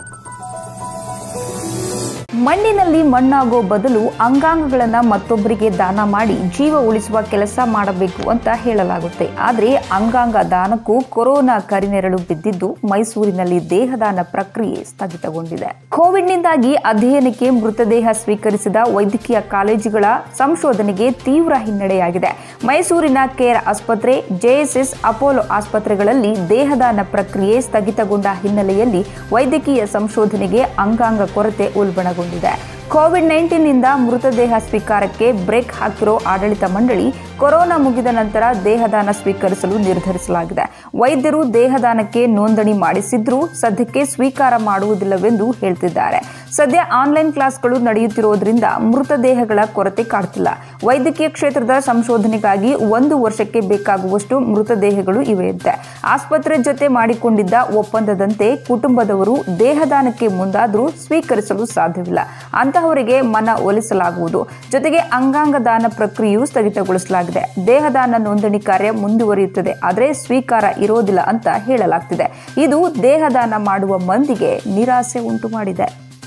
ಮಣ್ಣಿನಲ್ಲಿ ಮಣ್ಣಾಗೋ ಬದಲು ಅಂಗಾಂಗಗಳನ್ನು ಮತ್ತೊಬ್ಬರಿಗೆ ದಾನ ಮಾಡಿ ಜೀವ ಉಳಿಸುವ ಕೆಲಸ ಮಾಡಬೇಕು ಅಂತ ಹೇಳಲಾಗುತ್ತೆ ಆದರೆ ಅಂಗಾಂಗ ದಾನಕ್ಕೂ ಕೊರೋನಾ ಕರಿನೆರಳು ಬಿದ್ದಿದ್ದು ಮೈಸೂರಿನಲ್ಲಿ ದೇಹದಾನ ಪ್ರಕ್ರಿಯೆ ಸ್ಥಗಿತಗೊಂಡಿದೆ ಕೋವಿಡ್ನಿಂದಾಗಿ ಅಧ್ಯಯನಕ್ಕೆ ಮೃತದೇಹ ಸ್ವೀಕರಿಸಿದ ವೈದ್ಯಕೀಯ ಕಾಲೇಜುಗಳ ಸಂಶೋಧನೆಗೆ ತೀವ್ರ ಹಿನ್ನಡೆಯಾಗಿದೆ ಮೈಸೂರಿನ ಕೇರ್ ಆಸ್ಪತ್ರೆ ಜೆಎಸ್ಎಸ್ ಅಪೋಲೋ ಆಸ್ಪತ್ರೆಗಳಲ್ಲಿ ದೇಹದಾನ ಪ್ರಕ್ರಿಯೆ ಸ್ಥಗಿತಗೊಂಡ ಹಿನ್ನೆಲೆಯಲ್ಲಿ ವೈದ್ಯಕೀಯ ಸಂಶೋಧನೆಗೆ ಅಂಗಾಂಗ ಕೊರತೆ ಉಲ್ಬಣಗೊಂಡಿದೆ ಕೋವಿಡ್ ನೈನ್ಟೀನ್ನಿಂದ ಮೃತದೇಹ ಸ್ವೀಕಾರಕ್ಕೆ ಬ್ರೇಕ್ ಹಾಕಿರೋ ಆಡಳಿತ ಮಂಡಳಿ ಕೊರೋನಾ ಮುಗಿದ ನಂತರ ದೇಹದಾನ ಸ್ವೀಕರಿಸಲು ನಿರ್ಧರಿಸಲಾಗಿದೆ ವೈದ್ಯರು ದೇಹದಾನಕ್ಕೆ ನೋಂದಣಿ ಮಾಡಿಸಿದ್ರೂ ಸದ್ಯಕ್ಕೆ ಸ್ವೀಕಾರ ಮಾಡುವುದಿಲ್ಲವೆಂದು ಹೇಳ್ತಿದ್ದಾರೆ ಸದ್ಯ ಆನ್ಲೈನ್ ಕ್ಲಾಸ್ಗಳು ನಡೆಯುತ್ತಿರುವುದರಿಂದ ಮೃತದೇಹಗಳ ಕೊರತೆ ಕಾಡ್ತಿಲ್ಲ ವೈದ್ಯಕೀಯ ಕ್ಷೇತ್ರದ ಸಂಶೋಧನೆಗಾಗಿ ಒಂದು ವರ್ಷಕ್ಕೆ ಬೇಕಾಗುವಷ್ಟು ಮೃತದೇಹಗಳು ಇವೆಯಂತೆ ಆಸ್ಪತ್ರೆ ಜೊತೆ ಮಾಡಿಕೊಂಡಿದ್ದ ಒಪ್ಪಂದದಂತೆ ಕುಟುಂಬದವರು ದೇಹದಾನಕ್ಕೆ ಮುಂದಾದರೂ ಸ್ವೀಕರಿಸಲು ಸಾಧ್ಯವಿಲ್ಲ ಅಂತಹವರಿಗೆ ಮನ ಒಲಿಸಲಾಗುವುದು ಜೊತೆಗೆ ಅಂಗಾಂಗ ದಾನ ಪ್ರಕ್ರಿಯೆಯೂ ಸ್ಥಗಿತಗೊಳಿಸಲಾಗಿದೆ ದೇಹದಾನ ನೋಂದಣಿ ಕಾರ್ಯ ಮುಂದುವರಿಯುತ್ತದೆ ಆದರೆ ಸ್ವೀಕಾರ ಇರೋದಿಲ್ಲ ಅಂತ ಹೇಳಲಾಗ್ತಿದೆ ಇದು ದೇಹದಾನ ಮಾಡುವ ಮಂದಿಗೆ ನಿರಾಸೆ ಉಂಟು ಮಾಡಿದೆ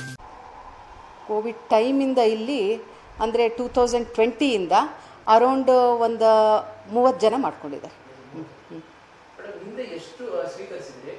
ಕೋವಿಡ್ ಟೈಮಿಂದ ಇಲ್ಲಿ ಅಂದರೆ ಟೂ ತೌಸಂಡ್ ಟ್ವೆಂಟಿಯಿಂದ ಅರೌಂಡ್ ಒಂದು ಮೂವತ್ತು ಜನ ಮಾಡ್ಕೊಂಡಿದ್ದಾರೆ ಮೇಡಮ್ ಹಿಂದೆ ಎಷ್ಟು ಸ್ವೀಕರಿಸಿದ್ರಿ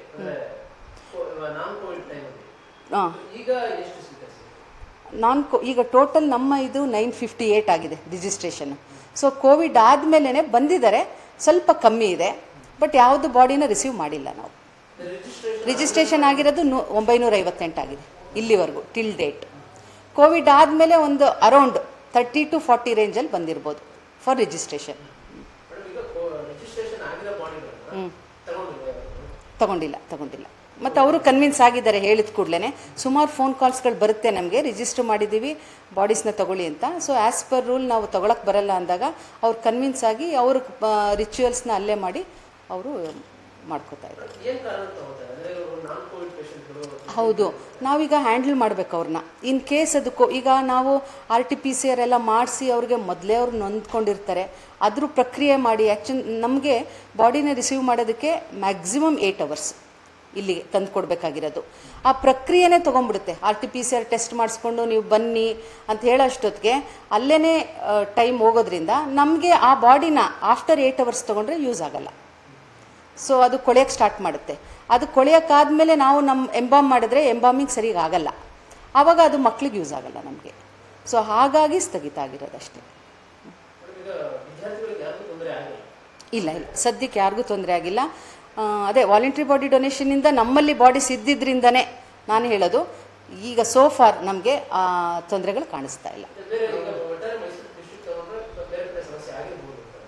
ನಾನ್ ಕೋವಿಡ್ ಟೈಮಲ್ಲಿ ಹಾಂ ಈಗ ಎಷ್ಟು ಸ್ವೀಕರಿಸಿದ್ರಿ ನಾನ್ ಕೋ ಈಗ ಟೋಟಲ್ ನಮ್ಮ ಇದು ನೈನ್ ಫಿಫ್ಟಿ ಏಯ್ಟ್ ಆಗಿದೆ ರಿಜಿಸ್ಟ್ರೇಷನ್ ಸೊ ಕೋವಿಡ್ ಆದಮೇಲೆ ಬಂದಿದ್ದಾರೆ ಸ್ವಲ್ಪ ಕಮ್ಮಿ ಇದೆ ಬಟ್ ಯಾವುದು ಬಾಡಿನ ರಿಸೀವ್ ಮಾಡಿಲ್ಲ ನಾವು ರಿಜಿಸ್ಟ್ರೇಷನ್ ಆಗಿರೋದು ನೂ ಒಂಬೈನೂರ ಐವತ್ತೆಂಟು ಆಗಿದೆ ಇಲ್ಲಿವರೆಗೂ ಟಿಲ್ ಡೇಟ್ ಕೋವಿಡ್ ಆದಮೇಲೆ ಒಂದು ಅರೌಂಡ್ ತರ್ಟಿ ಟು ಫಾರ್ಟಿ ರೇಂಜಲ್ಲಿ ಬಂದಿರ್ಬೋದು ಫಾರ್ ರಿಜಿಸ್ಟ್ರೇಷನ್ ಮೇಡಮ್ ಈಗ ರಿಜಿಸ್ಟ್ರೇಷನ್ ಆಗಿರೋ ಬಾಡಿಗಳನ್ನ ತಗೊಂಡಿಲ್ಲ ತಗೊಂಡಿಲ್ಲ ತಗೊಂಡಿಲ್ಲ ಮತ್ತು ಅವರು ಕನ್ವಿನ್ಸ್ ಆಗಿದ್ದಾರೆ ಹೇಳಿದ ಕೂಡಲೇ ಸುಮಾರು ಫೋನ್ ಕಾಲ್ಸ್ಗಳು ಬರುತ್ತೆ ನಮಗೆ ರಿಜಿಸ್ಟರ್ ಮಾಡಿದ್ದೀವಿ ಬಾಡೀಸ್ನ ತಗೊಳ್ಳಿ ಅಂತ ಸೊ ಆ್ಯಸ್ ಪರ್ ರೂಲ್ ನಾವು ತೊಗೊಳಕ್ಕೆ ಬರಲ್ಲ ಅಂದಾಗ ಅವ್ರು ಕನ್ವಿನ್ಸ್ ಆಗಿ ಅವ್ರ ರಿಚುವಲ್ಸ್ನ ಅಲ್ಲೇ ಮಾಡಿ ಅವರು ಮಾಡ್ಕೋತಾ ಇದ್ದಾರೆ ಏನ್ ಕಾರಣ ತಗೋತಾರೆ ಅಂದ್ರೆ ನಾನ್ ಕೋವಿಡ್ ಪೇಷಂಟ್ಗಳು ಹೌದು ನಾವೀಗ ಹ್ಯಾಂಡಲ್ ಮಾಡ್ಬೇಕು ಅವ್ರನ್ನ ಇನ್ ಕೇಸ್ ಅದಕ್ಕೂ ಈಗ ನಾವು R T P C R ಎಲ್ಲ ಮಾಡಿಸಿ ಅವ್ರಿಗೆ ಮೊದಲೇ ಅವ್ರು ನೊಂದ್ಕೊಂಡಿರ್ತಾರೆ ಅದ್ರ ಪ್ರಕ್ರಿಯೆ ಮಾಡಿ ಆ್ಯಕ್ಚುನ್ ನಮಗೆ ಬಾಡಿನ ರಿಸೀವ್ ಮಾಡೋದಕ್ಕೆ ಮ್ಯಾಕ್ಸಿಮಮ್ ಏಯ್ಟ್ ಅವರ್ಸ್ ಇಲ್ಲಿಗೆ ತಂದು ಕೊಡಬೇಕಾಗಿರೋದು ಆ ಪ್ರಕ್ರಿಯೆನೇ ತೊಗೊಂಡ್ಬಿಡುತ್ತೆ R T P C R test ಮಾಡಿಸ್ಕೊಂಡು ನೀವು ಬನ್ನಿ ಅಂತ ಹೇಳೋಷ್ಟೊತ್ತಿಗೆ ಅಲ್ಲೇ ಟೈಮ್ ಹೋಗೋದ್ರಿಂದ ನಮಗೆ ಆ ಬಾಡಿನ ಆಫ್ಟರ್ ಏಯ್ಟ್ ಅವರ್ಸ್ ತೊಗೊಂಡ್ರೆ ಯೂಸ್ ಆಗಲ್ಲ ಸೊ ಅದು ಕೊಳೆಯೋಕ್ಕೆ ಸ್ಟಾರ್ಟ್ ಮಾಡುತ್ತೆ ಅದು ಕೊಳೆಯೋಕ್ಕಾದ್ಮೇಲೆ ನಾವು ನಮ್ಮ ಎಂಬಾಮ್ ಮಾಡಿದ್ರೆ ಎಂಬಾಮಿಂಗ್ ಸರಿಗೆ ಆಗಲ್ಲ ಆವಾಗ ಅದು ಮಕ್ಳಿಗೆ ಯೂಸ್ ಆಗಲ್ಲ ನಮಗೆ ಸೊ ಹಾಗಾಗಿ ಸ್ಥಗಿತ ಆಗಿರೋದಷ್ಟೇ ಮೇಡಮ್ ಈಗ ವಿದ್ಯಾರ್ಥಿಗಳಿಗೆ ಯಾರಿಗೂ ತೊಂದರೆ ಆಗಿಲ್ಲ ಇಲ್ಲ ಇಲ್ಲ ಸದ್ಯಕ್ಕೆ ಯಾರಿಗೂ ತೊಂದರೆ ಆಗಿಲ್ಲ ಆ, ಅದೇ ವಾಲಂಟ್ರಿ ಬಾಡಿ ಡೊನೇಷನ್ನಿಂದ ನಮ್ಮಲ್ಲಿ ಬಾಡೀಸ್ ಇದ್ದಿದ್ದರಿಂದನೇ ನಾನು ಹೇಳೋದು ಈಗ ಸೋ ಫಾರ್ ನಮಗೆ ತೊಂದರೆಗಳು ಕಾಣಿಸ್ತಾ ಇಲ್ಲ ಬೇರೆ ಈಗ ಒಟ್ಟಾರೆ ಮೈಸೂರು ಡಿಸ್ಟ್ರಿಕ್ಟ್ ತಗೊಂಡ್ರೆ ಬೇರೆ ಬೇರೆ ಸಮಸ್ಯೆ ಆಗಿರ್ಬೋದು ಅಂತ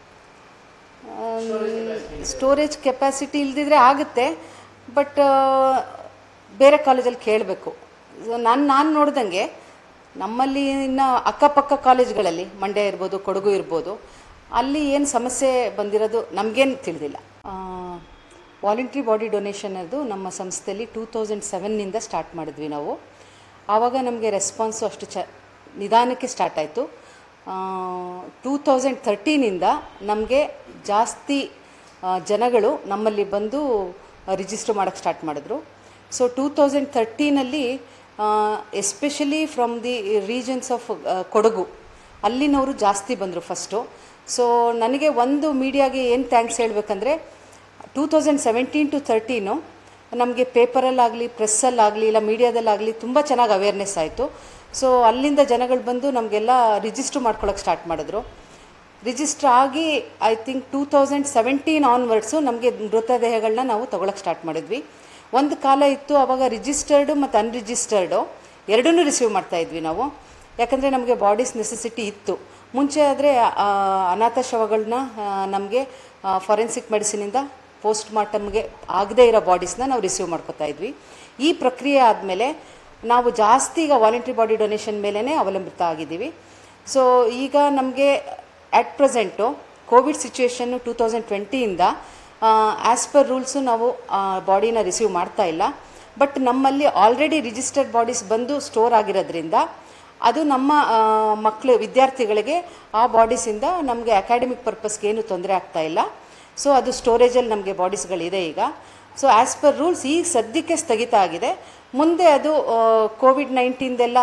ಅನ್ಸುತ್ತೆ. ಸ್ಟೋರೇಜ್ ಕೆಪಾಸಿಟಿ ಇಲ್ದಿದ್ರೆ ಆಗುತ್ತೆ ಬಟ್ ಬೇರೆ ಕಾಲೇಜಲ್ಲಿ ಕೇಳಬೇಕು ನಾನು ನಾನು ನೋಡ್ದಂಗೆ ನಮ್ಮಲ್ಲಿ ಇನ್ನು ಅಕ್ಕಪಕ್ಕ ಕಾಲೇಜ್ಗಳಲ್ಲಿ ಮಂಡ್ಯ ಇರ್ಬೋದು ಕೊಡಗು ಇರ್ಬೋದು ಅಲ್ಲಿ ಏನು ಸಮಸ್ಯೆ ಬಂದಿರೋದು ನಮಗೇನು ತಿಳಿದಿಲ್ಲ ವಾಲಂಟ್ರಿ ಬಾಡಿ ಡೊನೇಷನ್ ಅದು ನಮ್ಮ ಸಂಸ್ಥೆಯಲ್ಲಿ ಟೂ ತೌಸಂಡ್ ಸೆವೆನ್ನಿಂದ ಸ್ಟಾರ್ಟ್ ಮಾಡಿದ್ವಿ ನಾವು ಆವಾಗ ನಮಗೆ ರೆಸ್ಪಾನ್ಸು ಅಷ್ಟು ಚ ನಿಧಾನಕ್ಕೆ ಸ್ಟಾರ್ಟ್ ಆಯಿತು ಟೂ ತೌಸಂಡ್ ತರ್ಟೀನಿಂದ ನಮಗೆ ಜಾಸ್ತಿ ಆ, ಜನಗಳು ನಮ್ಮಲ್ಲಿ ಬಂದು ರಿಜಿಸ್ಟರ್ ಮಾಡೋಕ್ಕೆ ಸ್ಟಾರ್ಟ್ ಮಾಡಿದ್ರು ಸೊ ಟೂ ತೌಸಂಡ್ ತರ್ಟೀನಲ್ಲಿ especially from the regions of Kodagu ಅಲ್ಲಿನವರು ಜಾಸ್ತಿ ಬಂದರು ಫಸ್ಟು ಸೊ ನನಗೆ ಒಂದು ಮೀಡಿಯಾಗೆ ಏನು ಥ್ಯಾಂಕ್ಸ್ ಹೇಳಬೇಕಂದ್ರೆ two thousand seventeen to thirteen ನಮಗೆ ಪೇಪರಲ್ಲಾಗಲಿ ಪ್ರೆಸ್ಸಲ್ಲಾಗಲಿ ಇಲ್ಲ ಮೀಡಿಯಾದಲ್ಲಾಗಲಿ ತುಂಬ ಚೆನ್ನಾಗಿ ಅವೇರ್ನೆಸ್ ಆಯಿತು ಸೊ ಅಲ್ಲಿಂದ ಜನಗಳು ಬಂದು ನಮಗೆಲ್ಲ ರಿಜಿಸ್ಟ್ರ್ ಮಾಡ್ಕೊಳಕ್ಕೆ ಸ್ಟಾರ್ಟ್ ಮಾಡಿದ್ರು ರಿಜಿಸ್ಟ್ರ್ ಆಗಿ I think two thousand seventeen onwards ನಮಗೆ ಮೃತದೇಹಗಳನ್ನ ನಾವು ತೊಗೊಳಕ್ಕೆ ಸ್ಟಾರ್ಟ್ ಮಾಡಿದ್ವಿ ಒಂದು ಕಾಲ ಇತ್ತು ಆವಾಗ ರಿಜಿಸ್ಟರ್ಡು ಮತ್ತು ಅನ್ರಿಜಿಸ್ಟರ್ಡು ಎರಡನ್ನೂ ರಿಸೀವ್ ಮಾಡ್ತಾ ಇದ್ವಿ ನಾವು ಯಾಕಂದರೆ ನಮಗೆ ಬಾಡೀಸ್ ನೆಸೆಸಿಟಿ ಇತ್ತು ಮುಂಚೆ ಆದರೆ ಅನಾಥ ಶವಗಳನ್ನ ನಮಗೆ ಫಾರೆನ್ಸಿಕ್ ಮೆಡಿಸಿನಿಂದ ಪೋಸ್ಟ್ ಮಾರ್ಟಮ್ಗೆ ಆಗದೇ ಇರೋ ಬಾಡೀಸ್ನ ನಾವು ರಿಸೀವ್ ಮಾಡ್ಕೊತಾ ಇದ್ವಿ ಈ ಪ್ರಕ್ರಿಯೆ ಆದಮೇಲೆ ನಾವು ಜಾಸ್ತಿ ಈಗ ವಾಲಂಟ್ರಿ ಬಾಡಿ ಡೊನೇಷನ್ ಮೇಲೇ ಅವಲಂಬಿತ ಆಗಿದ್ದೀವಿ ಸೊ ಈಗ ನಮಗೆ at present COVID situation two thousand ಟ್ವೆಂಟಿಯಿಂದ ಆ್ಯಸ್ ಪರ್ ರೂಲ್ಸು ನಾವು ಬಾಡಿನ ರಿಸೀವ್ ಮಾಡ್ತಾ ಇಲ್ಲ ಬಟ್ ನಮ್ಮಲ್ಲಿ ಆಲ್ರೆಡಿ ರಿಜಿಸ್ಟರ್ಡ್ ಬಾಡೀಸ್ ಬಂದು ಸ್ಟೋರ್ ಆಗಿರೋದ್ರಿಂದ ಅದು ನಮ್ಮ ಮಕ್ಕಳು ವಿದ್ಯಾರ್ಥಿಗಳಿಗೆ ಆ ಬಾಡೀಸಿಂದ ನಮಗೆ ಅಕಾಡೆಮಿಕ್ ಪರ್ಪಸ್ಗೆ ಏನು ತೊಂದರೆ ಆಗ್ತಾ ಇಲ್ಲ ಸೊ ಅದು ಸ್ಟೋರೇಜಲ್ಲಿ ನಮಗೆ ಬಾಡೀಸ್ಗಳಿದೆ ಈಗ ಸೊ ಆ್ಯಸ್ ಪರ್ ರೂಲ್ಸ್ ಈಗ ಸದ್ಯಕ್ಕೆ ಸ್ಥಗಿತ ಆಗಿದೆ ಮುಂದೆ ಅದು ಕೋವಿಡ್ ನೈನ್ಟೀನ್ದೆಲ್ಲ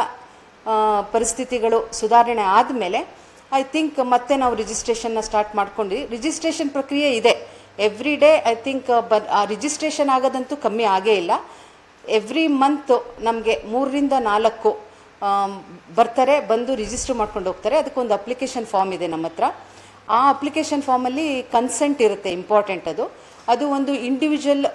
ಪರಿಸ್ಥಿತಿಗಳು ಸುಧಾರಣೆ ಆದಮೇಲೆ ಐ ಥಿಂಕ್ ಮತ್ತೆ ನಾವು ರಿಜಿಸ್ಟ್ರೇಷನ್ನ ಸ್ಟಾರ್ಟ್ ಮಾಡ್ಕೊಂಡು ರಿಜಿಸ್ಟ್ರೇಷನ್ ಪ್ರಕ್ರಿಯೆ ಇದೆ ಎವ್ರಿ ಡೇ ಐ ಥಿಂಕ್ ಬ ಆ ರಿಜಿಸ್ಟ್ರೇಷನ್ ಆಗೋದಂತೂ ಕಮ್ಮಿ ಆಗೇ ಇಲ್ಲ ಎವ್ರಿ ಮಂತ್ ನಮಗೆ ಮೂರರಿಂದ ನಾಲ್ಕು ಆಮ್, ಬರ್ತಾರೆ ಬಂದು ರಿಜಿಸ್ಟರ್ ಮಾಡ್ಕೊಂಡು ಹೋಗ್ತಾರೆ ಅದಕ್ಕೊಂದು ಅಪ್ಲಿಕೇಶನ್ ಫಾರ್ಮ್ ಇದೆ ನಮ್ಮ ಹತ್ರ ಆ ಅಪ್ಲಿಕೇಶನ್ ಫಾರ್ಮಲ್ಲಿ ಕನ್ಸೆಂಟ್ ಇರುತ್ತೆ ಇಂಪಾರ್ಟೆಂಟ್ ಅದು ಅದು ಒಂದು ಇಂಡಿವಿಜುವಲ್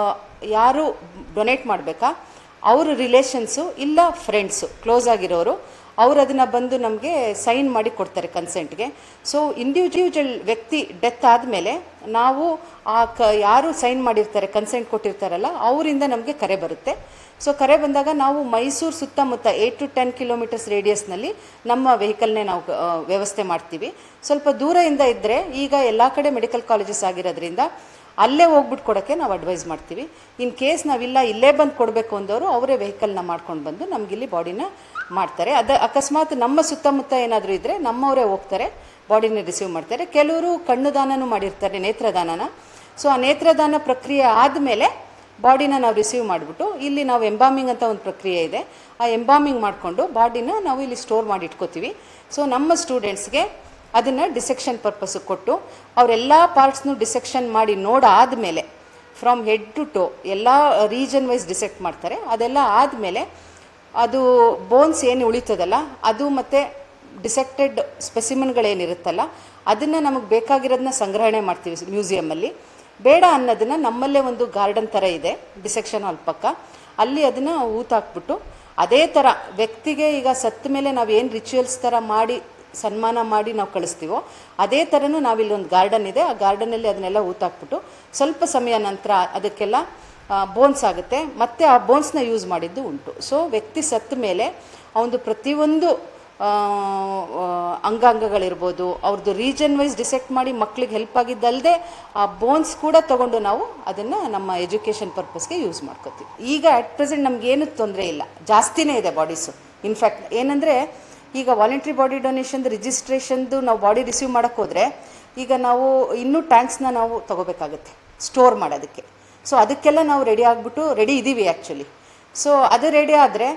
ಯಾರು ಡೊನೇಟ್ ಮಾಡಬೇಕಾ ಅವ್ರ ರಿಲೇಷನ್ಸು ಇಲ್ಲ ಫ್ರೆಂಡ್ಸು ಕ್ಲೋಸ್ ಆಗಿರೋರು ಅವ್ರು ಅದನ್ನು ಬಂದು ನಮಗೆ ಸೈನ್ ಮಾಡಿ ಕೊಡ್ತಾರೆ ಕನ್ಸೆಂಟ್ಗೆ ಸೊ ಇಂಡಿವಿಜುವಲ್ ವ್ಯಕ್ತಿ ಡೆತ್ ಆದಮೇಲೆ ನಾವು ಆ ಕ ಯಾರು ಸೈನ್ ಮಾಡಿರ್ತಾರೆ ಕನ್ಸೆಂಟ್ ಕೊಟ್ಟಿರ್ತಾರಲ್ಲ ಅವರಿಂದ ನಮಗೆ ಕರೆ ಬರುತ್ತೆ ಸೊ ಕರೆ ಬಂದಾಗ ನಾವು ಮೈಸೂರು ಸುತ್ತಮುತ್ತ ಏಯ್ಟ್ ಟು ಟೆನ್ ಕಿಲೋಮೀಟರ್ಸ್ ರೇಡಿಯಸ್ನಲ್ಲಿ ನಮ್ಮ ವೆಹಿಕಲ್ನೇ ನಾವು ಆ, ವ್ಯವಸ್ಥೆ ಮಾಡ್ತೀವಿ ಸ್ವಲ್ಪ ದೂರದಿಂದ ಇದ್ದರೆ ಈಗ ಎಲ್ಲ ಕಡೆ ಮೆಡಿಕಲ್ ಕಾಲೇಜಸ್ ಆಗಿರೋದ್ರಿಂದ ಅಲ್ಲೇ ಹೋಗ್ಬಿಟ್ಟು ಕೊಡೋಕ್ಕೆ ನಾವು ಅಡ್ವೈಸ್ ಮಾಡ್ತೀವಿ ಇನ್ ಕೇಸ್ ನಾವಿಲ್ಲ ಇಲ್ಲೇ ಬಂದು ಕೊಡಬೇಕು ಅಂದವರು ಅವರೇ ವೆಹಿಕಲ್ನ ಮಾಡ್ಕೊಂಡು ಬಂದು ನಮಗಿಲ್ಲಿ ಬಾಡಿನ ಮಾಡ್ತಾರೆ ಅದು ಅಕಸ್ಮಾತ್ ನಮ್ಮ ಸುತ್ತಮುತ್ತ ಏನಾದರೂ ಇದ್ದರೆ ನಮ್ಮವರೇ ಹೋಗ್ತಾರೆ ಬಾಡಿನ ರಿಸೀವ್ ಮಾಡ್ತಾರೆ ಕೆಲವರು ಕಣ್ಣು ದಾನನೂ ಮಾಡಿರ್ತಾರೆ ನೇತ್ರದಾನನ ಸೊ ಆ ನೇತ್ರದಾನ ಪ್ರಕ್ರಿಯೆ ಆದಮೇಲೆ ಬಾಡಿನ ನಾವು ರಿಸೀವ್ ಮಾಡಿಬಿಟ್ಟು ಇಲ್ಲಿ ನಾವು ಎಂಬಾಮಿಂಗ್ ಅಂತ ಒಂದು ಪ್ರಕ್ರಿಯೆ ಇದೆ ಆ ಎಂಬಾಮಿಂಗ್ ಮಾಡಿಕೊಂಡು ಬಾಡಿನ ನಾವು ಇಲ್ಲಿ ಸ್ಟೋರ್ ಮಾಡಿ ಇಟ್ಕೋತೀವಿ ಸೊ ನಮ್ಮ ಸ್ಟೂಡೆಂಟ್ಸ್ಗೆ ಅದನ್ನು ಡಿಸೆಕ್ಷನ್ ಪರ್ಪಸ್ಗೆ ಕೊಟ್ಟು ಅವರೆಲ್ಲ ಪಾರ್ಟ್ಸ್ನು ಡಿಸೆಕ್ಷನ್ ಮಾಡಿ ನೋಡಾದಮೇಲೆ ಫ್ರಮ್ ಹೆಡ್ ಟು ಟೋ ಎಲ್ಲ ರೀಜನ್ ವೈಸ್ ಡಿಸೆಕ್ಟ್ ಮಾಡ್ತಾರೆ ಅದೆಲ್ಲ ಆದಮೇಲೆ ಅದು ಬೋನ್ಸ್ ಏನು ಉಳಿತದಲ್ಲ ಅದು ಮತ್ತು ಡಿಸೆಕ್ಟೆಡ್ ಸ್ಪೆಸಿಮನ್ಗಳೇನಿರುತ್ತಲ್ಲ ಅದನ್ನು ನಮಗೆ ಬೇಕಾಗಿರೋದನ್ನ ಸಂಗ್ರಹಣೆ ಮಾಡ್ತೀವಿ ಮ್ಯೂಸಿಯಮಲ್ಲಿ ಬೇಡ ಅನ್ನೋದನ್ನು ನಮ್ಮಲ್ಲೇ ಒಂದು ಗಾರ್ಡನ್ ಥರ ಇದೆ ಡಿಸೆಕ್ಷನ್ ಹಾಲ್ ಪಕ್ಕ ಅಲ್ಲಿ ಅದನ್ನು ಊತಾಕ್ಬಿಟ್ಟು ಅದೇ ಥರ ವ್ಯಕ್ತಿಗೆ ಈಗ ಸತ್ತ ಮೇಲೆ ನಾವು ಏನು ರಿಚುವಲ್ಸ್ ಥರ ಮಾಡಿ ಸನ್ಮಾನ ಮಾಡಿ ನಾವು ಕಳಿಸ್ತೀವೋ ಅದೇ ಥರನೂ ನಾವಿಲ್ಲೊಂದು ಗಾರ್ಡನ್ ಇದೆ ಆ ಗಾರ್ಡನಲ್ಲಿ ಅದನ್ನೆಲ್ಲ ಊತಾಕ್ಬಿಟ್ಟು ಸ್ವಲ್ಪ ಸಮಯ ನಂತರ ಅದಕ್ಕೆಲ್ಲ ಬೋನ್ಸ್ ಆಗುತ್ತೆ ಮತ್ತೆ ಆ ಬೋನ್ಸ್ನ ಯೂಸ್ ಮಾಡಿದ್ದು ಉಂಟು ಸೊ ವ್ಯಕ್ತಿ ಸತ್ತ ಮೇಲೆ ಅವನದು ಪ್ರತಿಯೊಂದು ಆ, ಆ, ಅಂಗಾಂಗಗಳಿರ್ಬೋದು ಅವ್ರದ್ದು ರೀಜನ್ ವೈಸ್ ಡಿಸೆಕ್ಟ್ ಮಾಡಿ ಮಕ್ಳಿಗೆ ಹೆಲ್ಪ್ ಆಗಿದ್ದಲ್ಲದೆ ಆ ಬೋನ್ಸ್ ಕೂಡ ತಗೊಂಡು ನಾವು ಅದನ್ನು ನಮ್ಮ ಎಜುಕೇಷನ್ ಪರ್ಪಸ್ಗೆ ಯೂಸ್ ಮಾಡ್ಕೋತೀವಿ ಈಗ ಅಟ್ ಪ್ರೆಸೆಂಟ್ ನಮಗೇನು ತೊಂದರೆ ಇಲ್ಲ ಜಾಸ್ತಿನೇ ಇದೆ ಬಾಡೀಸು ಇನ್ಫ್ಯಾಕ್ಟ್ ಏನಂದರೆ ಈಗ ವಾಲಂಟ್ರಿ ಬಾಡಿ ಡೊನೇಷನ್ದು ರಿಜಿಸ್ಟ್ರೇಷನ್ದು ನಾವು ಬಾಡಿ ರಿಸೀವ್ ಮಾಡೋಕ್ಕೆ ಹೋದರೆ ಈಗ ನಾವು ಇನ್ನೂ ಟ್ಯಾಂಕ್ಸ್ನ ನಾವು ತಗೋಬೇಕಾಗುತ್ತೆ ಸ್ಟೋರ್ ಮಾಡೋದಕ್ಕೆ ಸೊ ಅದಕ್ಕೆಲ್ಲ ನಾವು ರೆಡಿ ಆಗಿಬಿಟ್ಟು ರೆಡಿ ಇದ್ದೀವಿ ಆ್ಯಕ್ಚುಲಿ ಸೊ ಅದು ರೆಡಿ ಆದರೆ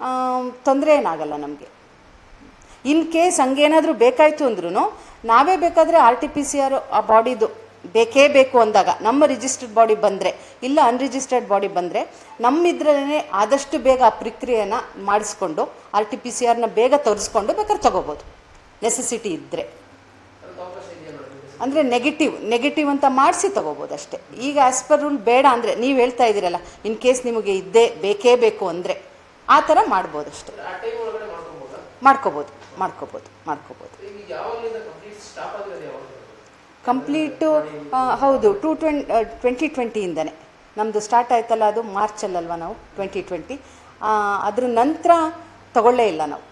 ತೊಂದರೆ ಏನಾಗಲ್ಲ ನಮಗೆ ಇನ್ ಕೇಸ್ ಹಂಗೇನಾದರೂ ಬೇಕಾಯಿತು ಅಂದ್ರೂ ನಾವೇ ಬೇಕಾದರೆ R T P C R ಆ ಬಾಡಿದು ಬೇಕೇ ಬೇಕು ಅಂದಾಗ ನಮ್ಮ ರಿಜಿಸ್ಟರ್ಡ್ ಬಾಡಿ ಬಂದರೆ ಇಲ್ಲ ಅನ್ರಿಜಿಸ್ಟರ್ಡ್ ಬಾಡಿ ಬಂದರೆ ನಮ್ಮಿದ್ರಲ್ಲೇ ಆದಷ್ಟು ಬೇಗ ಆ ಪ್ರಕ್ರಿಯೆನ ಮಾಡಿಸ್ಕೊಂಡು ಆರ್ ಟಿ ಪಿ ಸಿ ಆರ್ನ ಬೇಗ ತರಿಸ್ಕೊಂಡು ಬೇಕಾದ್ರೆ ತಗೋಬೋದು ನೆಸೆಸಿಟಿ ಇದ್ದರೆ ಅಂದರೆ ನೆಗೆಟಿವ್ ನೆಗೆಟಿವ್ ಅಂತ ಮಾಡಿಸಿ ತಗೋಬೋದು ಅಷ್ಟೇ ಈಗ ಆ್ಯಸ್ ಪರ್ ರೂಲ್ ಬೇಡ ಅಂದರೆ ನೀವು ಹೇಳ್ತಾ ಇದ್ದೀರಲ್ಲ ಇನ್ ಕೇಸ್ ನಿಮಗೆ ಇದ್ದೇ ಬೇಕೇ ಬೇಕು ಅಂದರೆ ಆ ಥರ ಮಾಡ್ಬೋದು ಅಷ್ಟೇ ಆ ಟೈಮ್ ಒಳಗಡೆ ಮಾಡ್ಕೊಬೋದಾ ಮಾಡ್ಕೋಬೋದು ಮಾಡ್ಕೋಬೋದು ಮಾಡ್ಕೋಬೋದು ಈಗ ಯಾವಾಗಲಿಂದ ಕಂಪ್ಲೀಟ್ ಸ್ಟಾಪ್ ಆಗಿರೋದು ಯಾವಾಗ ಕಂಪ್ಲೀಟು ಹೌದು ಟು ಟ್ವೆಂ ಟ್ವೆಂಟಿ ಟ್ವೆಂಟಿಯಿಂದನೇ ನಮ್ಮದು ಸ್ಟಾರ್ಟ್ ಆಯ್ತಲ್ಲ ಅದು ಮಾರ್ಚಲ್ಲಲ್ವ ನಾವು ಟ್ವೆಂಟಿ ಟ್ವೆಂಟಿ ಅದ್ರ ನಂತರ ತಗೊಳ್ಳೇ ಇಲ್ಲ ನಾವು